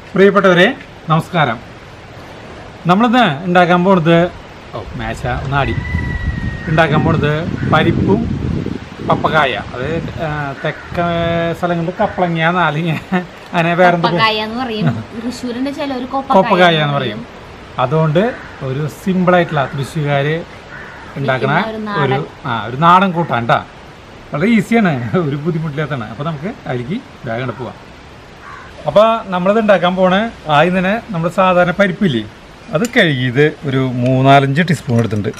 പ്രിയപ്പെട്ടവരെ നമസ്കാരം നമ്മളിന്ന് ഉണ്ടാക്കാൻ പോണത് ഓ മേശ നാടി ഉണ്ടാക്കാൻ പോണത് പരിപ്പും പപ്പക്കായ അത് ആ, തെക്ക സ്ഥലങ്ങളിൽ കപ്പളങ്ങ നാലിങ്ങ അങ്ങനെ വേറെ എന്തൊക്കെ കൊപ്പക്കായ എന്ന് പറയും തൃശ്ശൂരിന്റെ ചിലവര് കൊപ്പക്കായ എന്ന് പറയും അതുകൊണ്ട് ഒരു സിമ്പിളായിട്ടുള്ള തൃശ്ശൂകാര് ഉണ്ടാക്കണ വെക്കുന്ന ഒരു ഒരു ആ ഒരു നാടൻ കൂട്ടാൻ ട്ടാ വളരെ ഈസിയാണ് ഒരു ബുദ്ധിമുട്ടില്ലാത്തതാണ് അപ്പോൾ നമുക്ക് അതിലേക്ക് വേഗം പോവാം അപ്പോൾ നമ്മളിത് ഉണ്ടാക്കാൻ പോണ ആദ്യം തന്നെ നമ്മൾ സാധാരണ പരിപ്പില്ലേ അത് കഴുകിയത് ഒരു മൂന്നാലഞ്ച് ടീസ്പൂൺ എടുത്തിട്ടുണ്ട്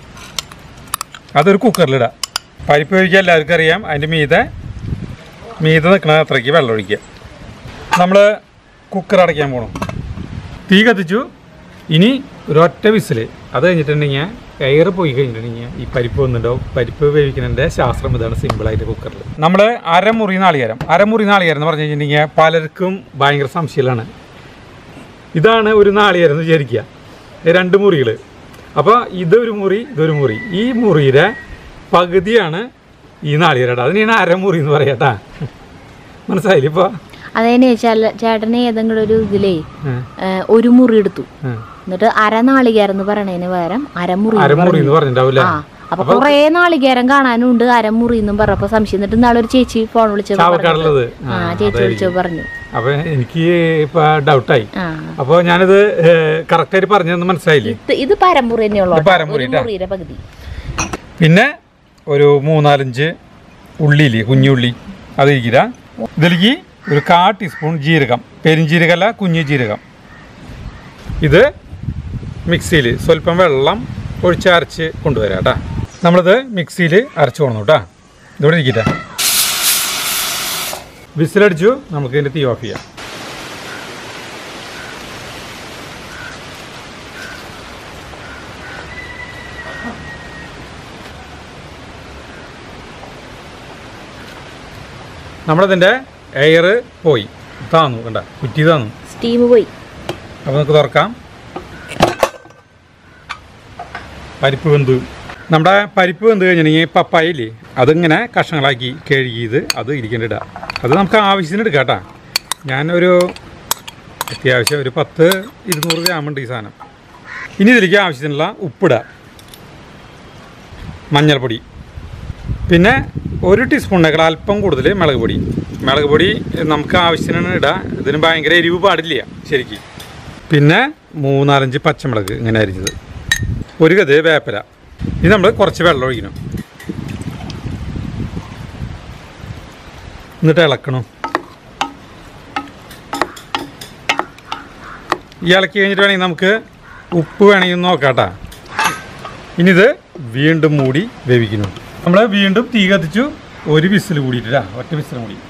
അതൊരു കുക്കറിലിടാം പരിപ്പ് കഴിക്കാൻ എല്ലാവർക്കും അറിയാം അതിൻ്റെ മീതെ മീതെ നിൽക്കണ അത്രയ്ക്ക് വെള്ളം ഒഴിക്കുക നമ്മൾ കുക്കർ അടയ്ക്കാൻ പോകണം തീ കത്തിച്ചു ഇനി ഒരൊറ്റ വിസിൽ അത് കഴിഞ്ഞിട്ടുണ്ടെങ്കിൽ എയർ പോയി കഴിഞ്ഞിട്ടുണ്ടെങ്കിൽ ഈ പരിപ്പ് വന്നിട്ടുണ്ടാവും പരിപ്പ് വേവിക്കുന്നതിൻ്റെ ശാസ്ത്രം ഇതാണ് സിമ്പിളായിട്ട് കുക്കറിൽ നമ്മൾ അരമുറി നാളികേരം അരമുറി നാളികേരം എന്ന് പറഞ്ഞു കഴിഞ്ഞിട്ടുണ്ടെങ്കിൽ പലർക്കും ഭയങ്കര സംശയമാണ് ഇതാണ് ഒരു നാളികേരം എന്ന് വിചാരിക്കുക ഇത് രണ്ട് മുറികൾ അപ്പോൾ ഇതൊരു മുറി ഇതൊരു മുറി ഈ മുറിയുടെ പകുതിയാണ് ഈ നാളികേരം അതിനെയാണ് അരമുറി എന്ന് പറയാട്ടാ മനസ്സിലായില്ലേ ഇപ്പോൾ അതേനെ ചേട്ടന് ഏതെങ്കിലും ഒരു ഇതിലേ ഏ, ഒരു മുറി എടുത്തു എന്നിട്ട് അരനാളികേരം എന്ന് പറയണതിന് പകരം അരമുറി എന്ന് അരമുറി പറഞ്ഞു. എന്ന് പറഞ്ഞിട്ടുണ്ടാവില്ലേ ആ അപ്പൊ കൊറേ നാളികേരം കാണാനും ഉണ്ട് അരമുറി എന്നും പറഞ്ഞപ്പോ സംശയം എന്നിട്ട് നാളെ ഒരു ചേച്ചി ഫോൺ വിളിച്ചപ്പോ പറഞ്ഞത്. ചാവക്കാടുള്ളത് ആ ചേച്ചി വിളിച്ചപ്പോ പറഞ്ഞു അപ്പൊ എനിക്ക് ഇപ്പൊ ഡൗട്ടായി ആ അപ്പൊ ഞാനിത് കറക്റ്റായിട്ട് പറഞ്ഞതെന്ന് മനസ്സിലായില്ലേ ഇത് ഇത് പരമ്പുറി തന്നെയുള്ളൂ ഇത് പരമ്പുറി ട്ടാ. മുറിയുടെ പകുതി പിന്നെ ഒരു മൂന്നാലഞ്ച് ഉള്ളിയില്ലേ കുഞ്ഞുള്ളി അത് ഇരിക്കില്ല ഇതിലേക്ക് ഒരു കാ ടീസ്പൂൺ ജീരകം പെരിഞ്ജീരകമല്ല കുഞ്ഞു ജീരകം ഇത് മിക്സിയിൽ സ്വല്പം വെള്ളം ഒഴിച്ചരച്ച് കൊണ്ടുവരാം കേട്ടാ നമ്മളിത് മിക്സിയിൽ അരച്ച് കൊണ്ടു കേട്ടാ ഇതിവിടെ ഇരിക്കട്ടെ വിസിലടിച്ചു നമുക്ക് ഇതിൻ്റെ തീ ഓഫ് ചെയ്യാം നമ്മളതിൻ്റെ എയർ പോയി താന്നു കണ്ട കുറ്റി താന്നു സ്റ്റീം പോയി അപ്പോൾ നമുക്ക് തുറക്കാം പരിപ്പ് വെന്തു നമ്മുടെ പരിപ്പ് വെന്ത് കഴിഞ്ഞിട്ടുണ്ടെങ്കിൽ പപ്പായയില്ലേ അതിങ്ങനെ കഷ്ണങ്ങളാക്കി കഴുകിയത് അത് ഇരിക്കേണ്ടിടുക അത് നമുക്ക് ആവശ്യത്തിന് എടുക്കാം കേട്ടോ ഞാനൊരു അത്യാവശ്യം ഒരു പത്ത് ഇരുന്നൂറ് ഗ്രാം ഉണ്ട് ഈ സാധനം ഇനി ഇതിലേക്ക് ആവശ്യത്തിനുള്ള ഉപ്പിടുക മഞ്ഞൾപ്പൊടി പിന്നെ ഒരു ടീസ്പൂണിനേക്കാൾ അല്പം കൂടുതൽ മുളക് പൊടി മുളക് പൊടി നമുക്ക് ആവശ്യത്തിനാണ് ഇടുക ഇതിന് ഭയങ്കര എരിവ് പാടില്ല ശരിക്കും പിന്നെ മൂന്നാലഞ്ച് പച്ചമുളക് ഇങ്ങനെ അരിഞ്ഞത് ഒരു കത് വേപ്പില ഇത് നമ്മൾ കുറച്ച് വെള്ളം ഒഴിക്കണം എന്നിട്ട് ഇളക്കണം ഈ ഇളക്കി കഴിഞ്ഞിട്ട് വേണമെങ്കിൽ നമുക്ക് ഉപ്പ് വേണമെങ്കിൽ നോക്കാം കേട്ടോ ഇനി ഇത് വീണ്ടും മൂടി വേവിക്കുന്നു നമ്മൾ വീണ്ടും തീ കത്തിച്ചു ഒരു വിസിൽ കൂടിയിട്ടില്ല ഒറ്റ വിസിൽ കൂടി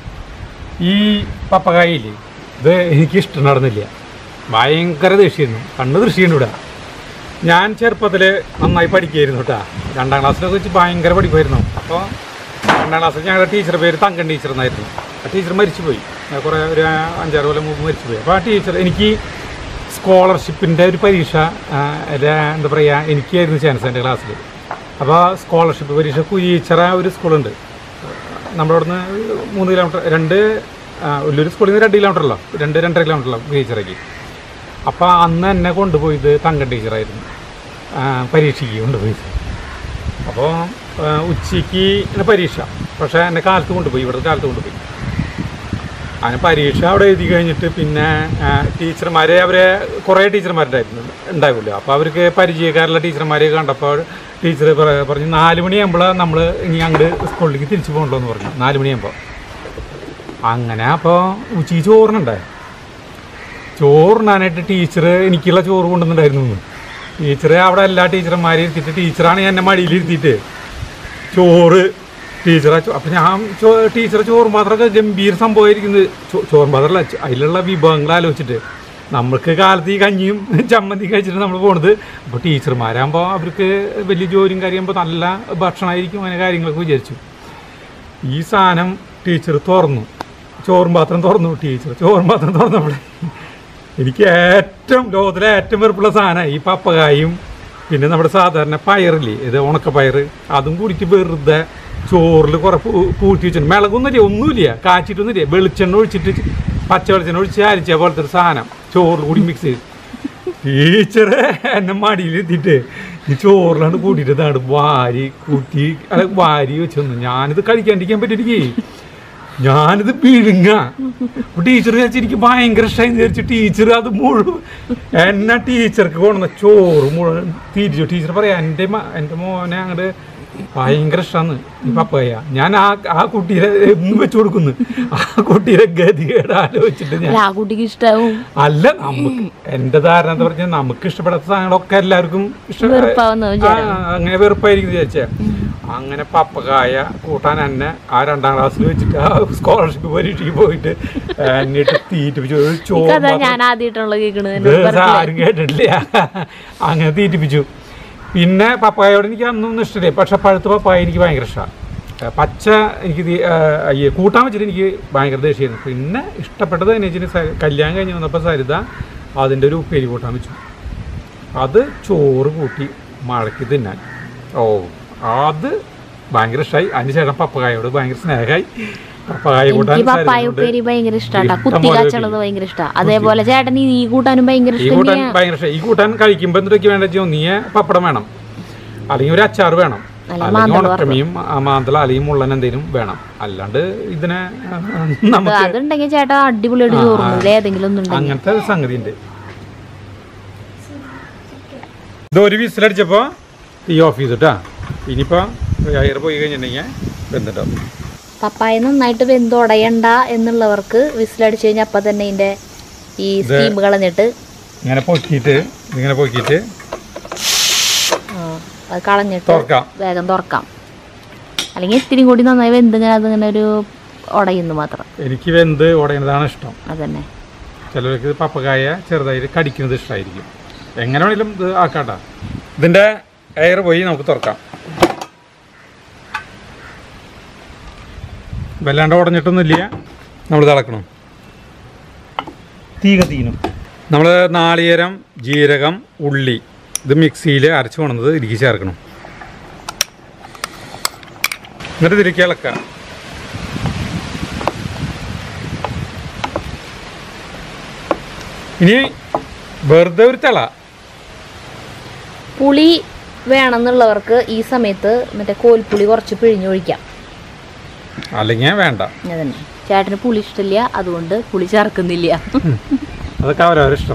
ഈ പപ്പകായില്ലേ ഇത് എനിക്ക് ഇഷ്ടം നടന്നില്ല ഭയങ്കര ദേഷ്യമായിരുന്നു കണ്ണ് ദൃശ്യമുണ്ട് ഇവിടെ ഞാൻ ചെറുപ്പത്തിൽ നന്നായി പഠിക്കുമായിരുന്നു കേട്ടോ രണ്ടാം ക്ലാസ്സിലൊക്കെ വെച്ച് ഭയങ്കര പഠിക്കുമായിരുന്നു അപ്പോൾ രണ്ടാം ക്ലാസ്സിൽ ഞങ്ങളുടെ ടീച്ചർ പേര് തങ്കൻ ടീച്ചർ എന്നായിരുന്നു ആ ടീച്ചർ മരിച്ചുപോയി ഞാൻ കുറേ ഒരു അഞ്ചാറ് കൊല്ലം മുമ്പ് മരിച്ചുപോയി അപ്പോൾ ആ ടീച്ചർ എനിക്ക് സ്കോളർഷിപ്പിൻ്റെ ഒരു പരീക്ഷ ആ, ഒരു എന്താ പറയുക എനിക്കായിരുന്നു ചാൻസ് എൻ്റെ ക്ലാസ്സിൽ അപ്പോൾ സ്കോളർഷിപ്പ് പരീക്ഷ കുരീച്ചറ ഒരു സ്കൂളുണ്ട് നമ്മുടെ അവിടുന്ന് മൂന്ന് കിലോമീറ്റർ രണ്ട് ആ, ഉള്ളൊരു സ്കൂളിൽ നിന്ന് രണ്ട് കിലോമീറ്റർ അല്ലോ രണ്ട് രണ്ടര കിലോമീറ്റർ അല്ലോ കുരീച്ചറയ്ക്ക് അപ്പോൾ അന്ന് എന്നെ കൊണ്ടുപോയത് തങ്കൻ ടീച്ചറായിരുന്നു ആ, പരീക്ഷയ്ക്ക് കൊണ്ടുപോയത് അപ്പോൾ ഉച്ചയ്ക്ക് ഇങ്ങനെ പരീക്ഷ പക്ഷേ എന്നെ കാലത്ത് കൊണ്ടുപോയി ഇവിടുത്തെ കാലത്ത് കൊണ്ടുപോയി അങ്ങനെ പരീക്ഷ അവിടെ എഴുതി കഴിഞ്ഞിട്ട് പിന്നെ ടീച്ചർമാരെ അവരെ കുറേ ടീച്ചർമാരുണ്ടായിരുന്നു ഉണ്ടാവുമല്ലോ അപ്പോൾ അവർക്ക് പരിചയക്കാരുള്ള ടീച്ചർമാരെ കണ്ടപ്പോൾ ടീച്ചർ പറഞ്ഞു നാല് മണിയാകുമ്പോൾ നമ്മൾ ഇനി അങ്ങോട്ട് സ്കൂളിലേക്ക് തിരിച്ചു പോകണ്ടോ എന്ന് പറഞ്ഞു നാല് മണിയാകുമ്പോൾ അങ്ങനെ അപ്പോൾ ഉച്ചയ്ക്ക് ചോറിനുണ്ടേ ചോറിനാനായിട്ട് ടീച്ചർ എനിക്കുള്ള ചോറ് കൊണ്ടുവന്നിട്ടുണ്ടായിരുന്നു ഇന്ന്. ടീച്ചർ അവിടെ എല്ലാ ടീച്ചർമാരെയും ഇരുത്തിയിട്ട് ടീച്ചറാണ് എന്നെ മടിയിൽ ഇരുത്തിയിട്ട് ചോറ് ടീച്ചറെ അപ്പം ഞാൻ ചോ ടീച്ചറെ ചോറ് മാത്രമൊക്കെ ഗംഭീര സംഭവമായിരിക്കുന്നത് ചോ- ചോറ് മാത്രമല്ല ച- അതിലുള്ള വിഭവങ്ങൾ ആലോചിച്ചിട്ട് നമ്മൾക്ക് കാലത്ത് ഈ കഞ്ഞിയും ചമ്മന്തി കഴിച്ചിട്ട് നമ്മൾ പോണത് അപ്പോൾ ടീച്ചർമാരാകുമ്പോൾ അവർക്ക് വലിയ ജോലിയും കാര്യമാകുമ്പോൾ നല്ല ഭക്ഷണമായിരിക്കും അങ്ങനെ കാര്യങ്ങളൊക്കെ വിചാരിച്ചു ഈ സാധനം ടീച്ചർ തുറന്നു ചോറും പാത്രം തുറന്നു ടീച്ചർ ചോറും പാത്രം തുറന്നപ്പോൾ എനിക്ക് ഏറ്റവും ലോകത്തിലെ ഏറ്റവും വെറുപ്പുള്ള സാധനം ഈ പപ്പകായും പിന്നെ നമ്മുടെ സാധാരണ പയറില്ലേ ഇത് ഉണക്കപ്പയർ അതും കൂടിയിട്ട് വെറുതെ ചോറിൽ കുറെ പൂ- പൂഴ്ത്തി വെച്ചിട്ടുണ്ട് മിളകൊന്നുമില്ല ഒന്നുമില്ല കാച്ചിട്ടൊന്നുമില്ല വെളിച്ചെണ്ണ ഒഴിച്ചിട്ട് പച്ച വെളിച്ചെണ്ണ ഒഴിച്ച് അരിച്ച പോലത്തെ ഒരു സാധനം ചോറിൽ കൂടി മിക്സ് ചെയ്ത് ടീച്ചറ് എന്നെ മടിയിൽ എത്തിയിട്ട് ഈ ചോറിലാണ് കൂട്ടിയിട്ട് ഇതാണ് വാരി കൂട്ടി അല്ല വാരി വെച്ചൊന്നു ഞാനിത് കഴിക്കാണ്ടിരിക്കാൻ പറ്റിയിരിക്കേ ഞാനിത് പിഴുങ്ങ അപ്പൊ ടീച്ചർ വിചാരിച്ചു എനിക്ക് ഭയങ്കര ഇഷ്ടമായി വിചാരിച്ചു ടീച്ചർ അത് മുഴുവൻ എന്നെ ടീച്ചർക്ക് കൊണ്ടുവന്ന ചോറ് മുഴുവൻ തിരിച്ചു ടീച്ചർ പറയാ എൻ്റെ മ- എൻ്റെ മോനെ അങ്ങോട്ട് ഭയങ്കര ഇഷ്ടമാണ് ഈ പപ്പയ്യ ഞാൻ ആ ആ കുട്ടീനെ എന്ന് വെച്ചു കൊടുക്കുന്നു ആ കുട്ടീനെ ഗതികേട് ആലോചിച്ചിട്ട് ഞാൻ അല്ല ആ കുട്ടിക്ക് ഇഷ്ടാവും അല്ല നമുക്ക് എന്റെ ധാരണ എന്താ പറഞ്ഞാൽ നമുക്ക് ഇഷ്ടപ്പെടാത്ത സാധനങ്ങളൊക്കെ എല്ലാവർക്കും ഇഷ്ട- വെറുപ്പാവുന്ന ആ, അങ്ങനെ വെറുപ്പായിരിക്കും വിചാരിച്ചേ അങ്ങനെ പപ്പക്കായ കൂട്ടാൻ എന്നെ ആ രണ്ടാം ക്ലാസ്സിൽ വെച്ചിട്ട് ആ സ്കോളർഷിപ്പ് പരീക്ഷയ്ക്ക് പോയിട്ട് എന്നിട്ട് തീറ്റിപ്പിച്ചു ഒരു ചോറ് കഥ മാത്രം ഞാൻ ആദ്യമായിട്ടുള്ള കേൾക്കണത് ഇത് ആരും കേട്ടിട്ടില്ല അങ്ങനെ തീറ്റിപ്പിച്ചു പിന്നെ പപ്പായോട് എനിക്ക് അന്നൊന്നും ഇഷ്ടമില്ല പക്ഷെ പഴുത്ത പപ്പായ എനിക്ക് ഭയങ്കര ഇഷ്ടമാണ് പച്ച എനിക്ക് തീ- ആ, അയ്യേ കൂട്ടാൻ വെച്ചിട്ട് എനിക്ക് ഭയങ്കര ദേഷ്യമായിരുന്നു പിന്നെ ഇഷ്ടപ്പെട്ടത് എന്ന് വെച്ചിട്ട് കല്യാണം കഴിഞ്ഞ് വന്നപ്പോൾ സരിത അതിൻ്റെ ഒരു ഉപ്പേരി കൂട്ടാൻ വെച്ചു അത് ചോറ് കൂട്ടി മടക്കി തിന്നാൻ ഓ അത് ഭയങ്കര ഇഷ്ടമായി അതിന് ശേഷം പപ്പകായോട് ഭയങ്കര സ്നേഹമായി പപ്പകായ കൂട്ടാൻ എനിക്ക് പപ്പായ സരിതയോട് ഉപ്പേരി ഭയങ്കര ഇഷ്ടാട്ടാ ഇഷ്ടം കുത്തി പോലെ കച്ചളത് ഭയങ്കര ഇഷ്ടാ അതേപോലെ ചേട്ടൻ ഈ ഈ കൂട്ടാനും ഭയങ്കര ഈ ഇഷ്ടം കൂട്ടാൻ തന്നെയാ. ഭയങ്കര ഇഷ്ടം ഈ കൂട്ടാൻ കഴിക്കുമ്പോൾ എന്തൊക്കെ വേണ്ട വെച്ചാൽ ഒന്നിയെ പപ്പടം വേണം അല്ലെങ്കിൽ ഒരു അച്ചാർ വേണം അല്ല, അല്ലെങ്കിൽ മാന്തള് ഉണക്കമീൻ ആ, മാന്തള അല്ലെങ്കിൽ മുള്ളൻ എന്തെങ്കിലും വേണം അല്ലാണ്ട് ഇതിനെ ആ, നമുക്ക് അതുണ്ടെങ്കിൽ ചേട്ടാ അടിപൊളിയായിട്ട് ചോറുന്നില്ല ഏതെങ്കിലും ഒന്നും ഉണ്ടെങ്കിൽ അങ്ങനത്തെ ഒരു സംഗതി ഉണ്ട് ഇത് ഒരു വിസിലടിച്ചപ്പോൾ തീ ഓഫ് ചെയ്തിട്ടാ ഇനിയിപ്പോൾ എയർ പോയി കഴിഞ്ഞിട്ടുണ്ടെങ്കിൽ വെന്തിട്ടാവും പപ്പായ നന്നായിട്ട് വെന്തുടയണ്ട എന്നുള്ളവർക്ക് വിസിലടിച്ചു കഴിഞ്ഞാൽ അപ്പം തന്നെ ഇതിന്റെ ഈ സ്റ്റീം കളഞ്ഞിട്ട് ഇങ്ങനെ പൊക്കിയിട്ട് ഇതിങ്ങനെ പൊക്കിയിട്ട് ആ, അത് കളഞ്ഞിട്ട് തുറക്കാം വേഗം തുറക്കാം അല്ലെങ്കിൽ ഇത്തിരി കൂടി നന്നായി വെന്തിങ്ങനെ അതിങ്ങനെ ഒരു ഉടയുന്നു മാത്രം എനിക്ക് വെന്ത് ഉടയുന്നതാണ് ഇഷ്ടം അതന്നെ ചിലർക്ക് പപ്പക്കായ ചെറുതായിട്ട് കടിക്കുന്നത് ഇഷ്ടമായിരിക്കും എങ്ങനെ വേണേലും ഇത് ആക്കാട്ടാ ഇതിൻ്റെ എയർ പോയി നമുക്ക് തുറക്കാം വല്ലാണ്ട് ഉടഞ്ഞിട്ടൊന്നുമില്ല നമ്മൾ തിളക്കണം തീ കത്തിക്കണം നമ്മൾ നാളികേരം ജീരകം ഉള്ളി ഇത് മിക്സിയിൽ അരച്ച് കൊണ്ടുവന്നത് ഇതിലേക്ക് ചേർക്കണം എന്നിട്ട് ഇതിലേക്ക് ഇളക്കുക ഇനി വെറുതെ ഒരു തിള പുളി വേണമെന്നുള്ളവർക്ക് ഈ സമയത്ത് മറ്റേ കോൽപ്പുളി കുറച്ച് പിഴിഞ്ഞൊഴിക്കാം അല്ലെങ്കിൽ വേണ്ട അതന്നെ ചേട്ടന് പുളി ഇഷ്ടമില്ല അതുകൊണ്ട് പുളി ചേർക്കുന്നില്ല അതൊക്കെ അവരവരിഷ്ടം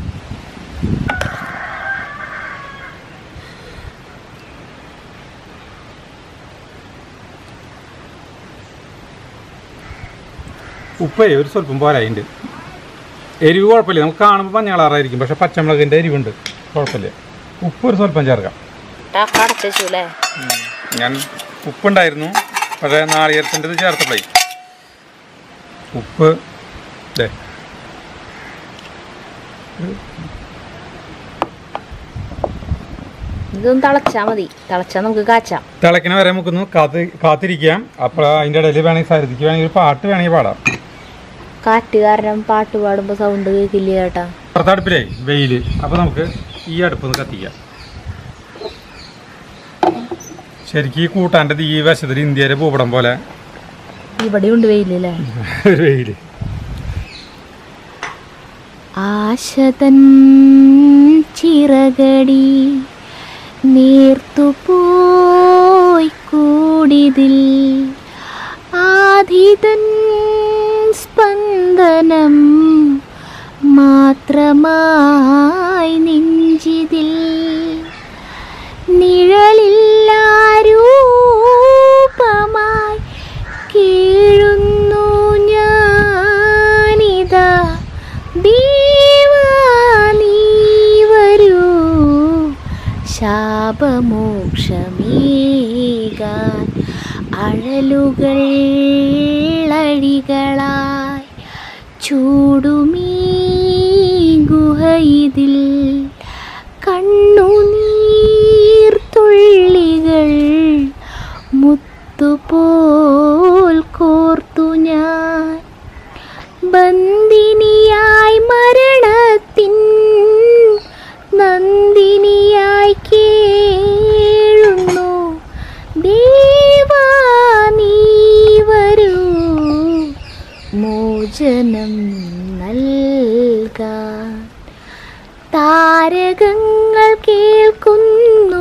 ഉപ്പേ ഒരു സ്വല്പം പോരായിണ്ട് എരിവ് കുഴപ്പമില്ല നമുക്ക് കാണുമ്പോൾ മഞ്ഞ കളറായിരിക്കും പക്ഷെ പച്ചമുളകിൻ്റെ എരിവുണ്ട് കുഴപ്പമില്ല ഉപ്പ് ഒരു സ്വല്പം ചേർക്കാം അടച്ചു അല്ലേ ഞാൻ ഉപ്പുണ്ടായിരുന്നു പക്ഷേ നാളികേരത്തിൻ്റെ ഇത് ചേർത്തപ്പോഴേ ഉപ്പ് ഇല്ലേ ഇതൊന്ന് തിളച്ചാൽ മതി തിളച്ചാൽ നമുക്ക് കാച്ചാം തിളക്കണ വരെ നമുക്കൊന്ന് കാത്ത് കാത്തിരിക്കാം അപ്പോൾ അതിൻ്റെ ഇടയിൽ വേണമെങ്കിൽ സരിതിക്ക് വേണമെങ്കിൽ ഒരു പാട്ട് വേണമെങ്കിൽ പാടാം കാറ്റ് കാരണം പാട്ട് പാടുമ്പോൾ സൗണ്ട് കേൾക്കില്ല ചേട്ടാ പുറത്തെ അടുപ്പിലേ വെയിൽ അപ്പോൾ നമുക്ക് ഈ അടുപ്പൊന്ന് കത്തിക്കാം ശരിക്കും ഈ കൂട്ടാൻ്റെ ഈ വശത്തിൽ ഇന്ത്യയിലെ ഭൂപടം പോലെ ഇവിടെ ഉണ്ട് വെയിലല്ലേ ഒരു വെയിൽ ആശതൻ ചിറകടി നേർത്തുപോയി കൂടിതിൽ ആധിതൻ സ്പന്ദനം മാത്രമായി നെഞ്ചിതിൽ നിഴലില്ലാരൂപമായി കീഴുന്നു ഞാനിതാ ദേവാ നീ വരൂ ശാപമോക്ഷമേകാൻ അഴലുകൾ അഴികളായി ചൂടുമീ ഗുഹയിതിൽ കണ്ണുനീർ തുള്ളികൾ മുത്തുപോൽ കോർത്തു ഞാൻ ബന്ദിനിയായി മരണത്തിൻ നന്ദിനിയായി കേഴുന്നു ദേവാ നീ വരൂ മോചനം നൽകാൻ താരകങ്ങൾ കേൾക്കുന്നു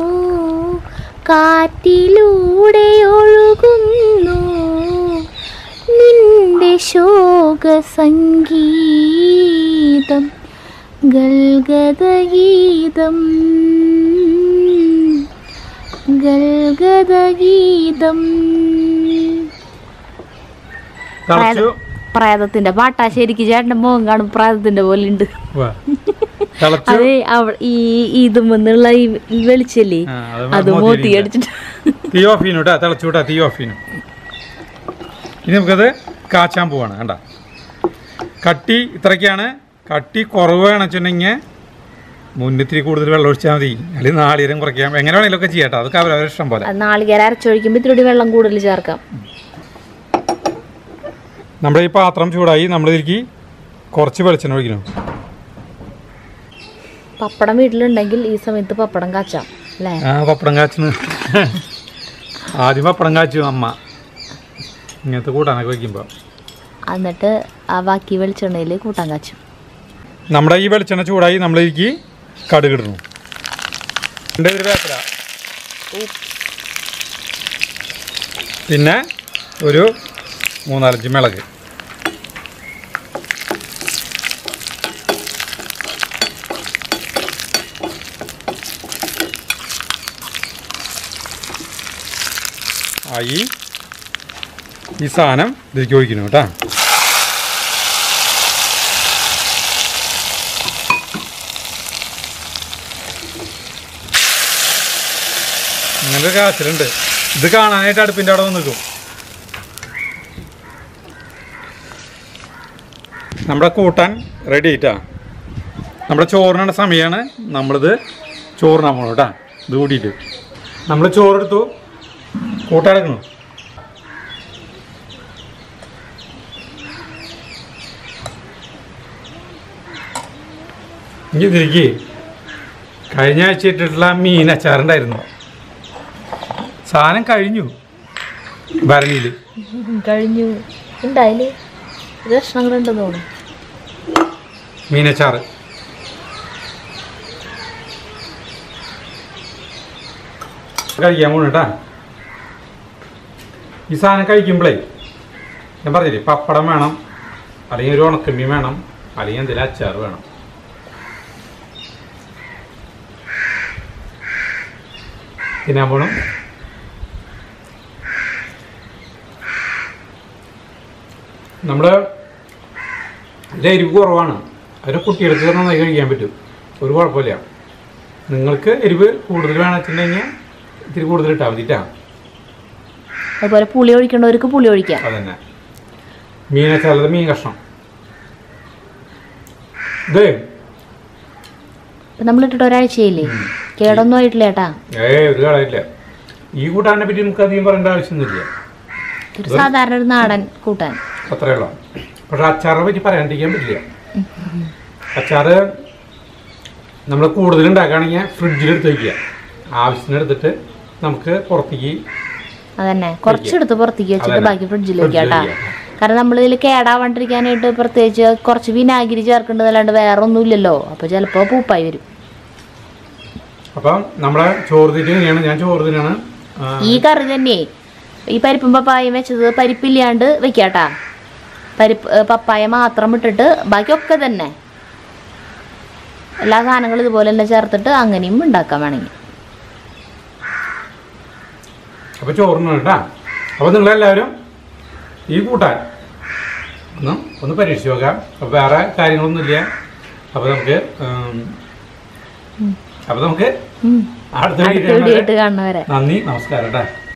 കാറ്റിലൂടെ ഒഴുകുന്നു നിന്റെ ശോക സംഗീതം ഗൽഗതഗീതം ഗൽഗതഗീതം തിളച്ചു പ്രേതത്തിന്റെ പാട്ടാ ശരിക്കും ചേട്ടന്റെ മുഖം കാണും പ്രേതത്തിന്റെ പോലെ ഉണ്ട് വാ. തിളച്ചു അതെ അവ- ഈ ഇതുമെന്നുള്ള ഈ വെളിച്ചല്ലേ ആ, അത് അത് മോത്തി മോത്തി ഇരിക്കുക. അടിച്ചിട്ട് തീ ഓഫ് ചെയ്യുന്നു കേട്ടോ തിളച്ചു വിട്ടാ തീ ഓഫ് ചെയ്യുന്നു ഇനി നമുക്കത് കാച്ചാൻ പോവാണ് കണ്ട കട്ടി ഇത്രയ്ക്കാണ് കട്ടി കുറവ് വേണമെന്നുണ്ടെങ്കിൽ മുന്നിത്തിരി കൂടുതൽ വെള്ളം ഒഴിച്ചാൽ മതി അല്ലെങ്കിൽ നാളികേരം കുറയ്ക്കാം എങ്ങനെ വേണമെങ്കിലും ഒക്കെ ചെയ്യാം കേട്ടോ അതൊക്കെ അവരവരുടെ ഇഷ്ടം പോലെ അത് നാളികേരം അരച്ചൊഴിക്കുമ്പോൾ ഇത്തിരി വെള്ളം കൂടുതൽ ചേർക്കാം നമ്മുടെ ഈ പാത്രം ചൂടായി നമ്മളിതിലേക്ക് കുറച്ച് വെളിച്ചെണ്ണ ഒഴിക്കണം പപ്പടം വീട്ടിലുണ്ടെങ്കിൽ ഈ സമയത്ത് പപ്പടം കാച്ചാം അല്ലേ ആ പപ്പടം കാച്ചുന്നു ആദ്യം പപ്പടം കാച്ചു അമ്മ ഇങ്ങനത്തെ കൂട്ടാനൊക്കെ വയ്ക്കുമ്പോൾ എന്നിട്ട് ആ ബാക്കി വെളിച്ചെണ്ണയിൽ കൂട്ടാൻ കാച്ചും നമ്മുടെ ഈ വെളിച്ചെണ്ണ ചൂടായി നമ്മളിതിലേക്ക് കടുകിടണം രണ്ട് ഒരു വേപ്പില പിന്നെ ഒരു മൂന്നാലഞ്ച് മിളക് ആയി ഈ സാധനം ഇതിലേക്ക് ഒഴിക്കുന്നു കേട്ടോ ഇങ്ങനെ ഒരു കാച്ചിലുണ്ട് ഇത് കാണാനായിട്ട് അടുപ്പിൻ്റെ അവിടെ വന്ന് നിൽക്കും നമ്മുടെ കൂട്ടാൻ റെഡി ആയിട്ടാ നമ്മുടെ ചോറിനുള്ള സമയമാണ് നമ്മളിത് ചോറിനാൻ പോകണം കേട്ടാ ഇത് കൂടിയിട്ട് നമ്മൾ ചോറെടുത്തു കൂട്ടാടെക്കണം ഇനി ഇതിലേക്ക് കഴിഞ്ഞ ആഴ്ച ഇട്ടിട്ടുള്ള മീൻ അച്ചാറുണ്ടായിരുന്നു സാധനം കഴിഞ്ഞു ഭരണിയിൽ കഴിഞ്ഞു ഉണ്ടായില്ലേ കഷ്ണങ്ങളുണ്ടെന്ന് തോന്നുന്നു മീനച്ചാറ് കഴിക്കാൻ പോണ കേട്ടാ ഈ സാധനം കഴിക്കുമ്പോഴേ ഞാൻ പറഞ്ഞില്ലേ പപ്പടം വേണം അല്ലെങ്കിൽ ഒരു ഉണക്കമ്മീൻ വേണം അല്ലെങ്കിൽ എന്തെങ്കിലും അച്ചാർ വേണം തിന്നാൻ പോണം നമ്മൾ ഇതിൽ എരിവ് കുറവാണ് അതിന് കുട്ടികൾക്ക് നന്നായി കഴിക്കാൻ പറ്റും ഒരു കുഴപ്പമില്ല നിങ്ങൾക്ക് എരിവ് കൂടുതൽ വേണമെന്നുണ്ടെങ്കിൽ ഇത്തിരി കൂടുതൽ ഇട്ടാൽ മതിട്ടാ അതുപോലെ പുളി ഒഴിക്കേണ്ടവർക്ക് പുളി ഒഴിക്കാം അതന്നെ മീനച്ചാലത് മീൻ കഷ്ണം ഇതേ ഇപ്പം നമ്മളിട്ടിട്ട് ഒരാഴ്ചയില്ലേ കേടൊന്നും ആയിട്ടില്ല ചേട്ടാ ഏ ഒരു കളയില്ല ഈ കൂട്ടാനെ പറ്റി നമുക്ക് അധികം പറയേണ്ട ആവശ്യമൊന്നുമില്ല ഒരു സാധാരണ ഒരു നാടൻ കൂട്ടാൻ അത്രയേ ഉള്ളൂ പക്ഷെ അച്ചാറിനെ പറ്റി പറയാണ്ടിരിക്കാൻ പറ്റില്ല അച്ചാറ് നമ്മൾ കൂടുതൽ ഉണ്ടാക്കുകയാണെങ്കിൽ ഫ്രിഡ്ജിലെടുത്ത് വയ്ക്കുക ആവശ്യത്തിനെടുത്തിട്ട് നമുക്ക് പുറത്തേക്ക് അതന്നെ കുറച്ചെടുത്ത് പുറത്തേക്ക് വെച്ചിട്ട് അതന്നെ. ബാക്കി ഫ്രിഡ്ജിൽ ഫ്രിഡ്ജിൽ വെക്കാട്ടാ വെക്കുക. കാരണം നമ്മൾ ഇതിൽ കേടാവാണ്ടിരിക്കാനായിട്ട് പ്രത്യേകിച്ച് കുറച്ച് വിനാഗിരി ചേർക്കേണ്ടതല്ലാണ്ട് വേറെ ഒന്നുമില്ലല്ലോ അപ്പോൾ ചിലപ്പോൾ പൂപ്പായി വരും അപ്പം നമ്മുടെ ചോറ് തീറ്റ ഇങ്ങനെയാണ് ഞാൻ ചോറ് തിന്നാണ് ആ, ഈ കറി തന്നെ ഈ പരിപ്പും പപ്പായയും വെച്ചത് പരിപ്പില്ലാണ്ട് വെക്കാട്ടാ പരിപ്പ് ഏ, പപ്പായ മാത്രം ഇട്ടിട്ട് ബാക്കിയൊക്കെ തന്നെ എല്ലാ സാധനങ്ങളും ഇതുപോലെ തന്നെ ചേർത്തിട്ട് അങ്ങനെയും ഉണ്ടാക്കാൻ വേണമെങ്കിൽ അപ്പോൾ ചോറിന് കേട്ടാ അപ്പോൾ നിങ്ങളെല്ലാവരും ഈ കൂട്ടാൻ ഒന്ന് ഒന്ന് പരീക്ഷിച്ച് നോക്കാം അപ്പോൾ വേറെ കാര്യങ്ങളൊന്നുമില്ല അപ്പോൾ നമുക്ക് അപ്പോൾ നമുക്ക് ഉം. അടുത്ത അടുത്ത വീഡിയോ വീഡിയോ ആയിട്ട് കാണുന്നവരെ നന്ദി നമസ്കാരം കേട്ടോ